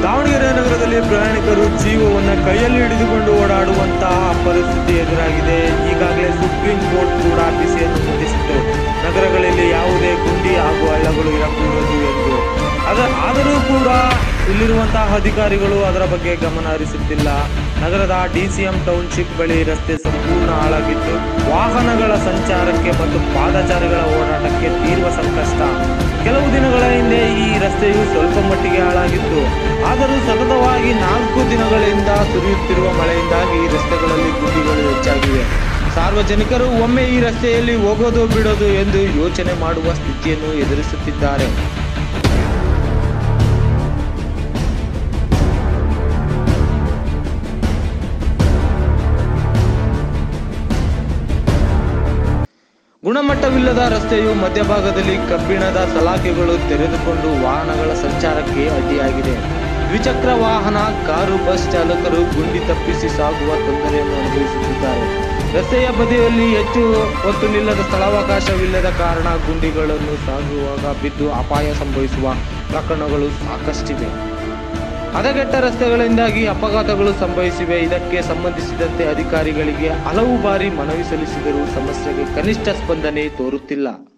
ದಾವಣಗೆರೆ ನಗರದಲ್ಲಿ ಪ್ರಯಾಣಿಕರು ಜೀವವನ್ನು ಕೈಯಲ್ಲಿ ಹಿಡಿದುಕೊಂಡು ಓಡಾಡುವಂತಹ ಪರಿಸ್ಥಿತಿ ಎದುರಾಗಿದೆ ಈಗಾಗಲೇ ಸುಪ್ರೀಂ ಕೋರ್ಟ್ ಕೂಡ ಬಿಸಿಯನ್ನು ಮುಟ್ಟಿಸಿತ್ತು ನಗರಗಳಲ್ಲಿ ಯಾವುದೇ ಗುಂಡಿ ಹಾಗೂ ಹಳ್ಳಗಳು ಇರಕೂಡದು ಎಂದು ಅದ ಆದರೂ ಕೂಡ ಇಲ್ಲಿರುವಂತಹ ಅಧಿಕಾರಿಗಳು ಅದರ ಬಗ್ಗೆ ಗಮನ ಹರಿಸುತ್ತಿಲ್ಲ ನಗರದ ಡಿಸಿಎಂ ಟೌನ್ಶಿಪ್ ಬಳಿ ರಸ್ತೆ ಸಂಪೂರ್ಣ ಹಾಳಾಗಿದ್ದು ವಾಹನಗಳ ಸಂಚಾರಕ್ಕೆ ಮತ್ತು ಪಾದಚಾರಿಗಳ ಓಡಾಟಕ್ಕೆ ತೀವ್ರ ಸಂಕಷ್ಟ ಕೆಲವು ದಿನಗಳ ಹಿಂದೆ ಈ ರಸ್ತೆಯು ಸ್ವಲ್ಪ ಮಟ್ಟಿಗೆ ಹಾಳಾಗಿತ್ತು ಆದರೂ ಸತತವಾಗಿ ನಾಲ್ಕು ದಿನಗಳಿಂದ ಸುರಿಯುತ್ತಿರುವ ಮಳೆಯಿಂದಾಗಿ ಈ ರಸ್ತೆಗಳಲ್ಲಿ ಗುಂಡಿಗಳು ಹೆಚ್ಚಾಗಿವೆ ಸಾರ್ವಜನಿಕರು ಒಮ್ಮೆ ಈ ರಸ್ತೆಯಲ್ಲಿ ಹೋಗೋದು ಬಿಡೋದು ಎಂದು ಯೋಚನೆ ಮಾಡುವ ಸ್ಥಿತಿಯನ್ನು ಎದುರಿಸುತ್ತಿದ್ದಾರೆ ಗುಣಮಟ್ಟವಿಲ್ಲದ ರಸ್ತೆಯು ಮಧ್ಯಭಾಗದಲ್ಲಿ ಕಬ್ಬಿಣದ ಸಲಾಕೆಗಳು ತೆರೆದುಕೊಂಡು ವಾಹನಗಳ ಸಂಚಾರಕ್ಕೆ ಅಡ್ಡಿಯಾಗಿದೆ ದ್ವಿಚಕ್ರ ವಾಹನ ಕಾರು ಬಸ್ ಚಾಲಕರು ಗುಂಡಿ ತಪ್ಪಿಸಿ ಸಾಗುವ ತೊಂದರೆಯನ್ನು ಅನುಭವಿಸುತ್ತಿದ್ದಾರೆ ರಸ್ತೆಯ ಬದಿಯಲ್ಲಿ ಹೆಚ್ಚು ಹೊತ್ತು ನಿಲ್ಲದ ಸ್ಥಳಾವಕಾಶವಿಲ್ಲದ ಕಾರಣ ಗುಂಡಿಗಳನ್ನು ಸಾಗುವಾಗ ಬಿದ್ದು ಅಪಾಯ ಸಂಭವಿಸುವ ಪ್ರಕರಣಗಳು ಸಾಕಷ್ಟಿವೆ ಹದಗೆಟ್ಟ ರಸ್ತೆಗಳಿಂದಾಗಿ ಅಪಘಾತಗಳು ಸಂಭವಿಸಿವೆ ಇದಕ್ಕೆ ಸಂಬಂಧಿಸಿದಂತೆ ಅಧಿಕಾರಿಗಳಿಗೆ ಹಲವು ಬಾರಿ ಮನವಿ ಸಲ್ಲಿಸಿದರೂ ಸಮಸ್ಯೆಗೆ ಕನಿಷ್ಠ ಸ್ಪಂದನೆ ತೋರುತ್ತಿಲ್ಲ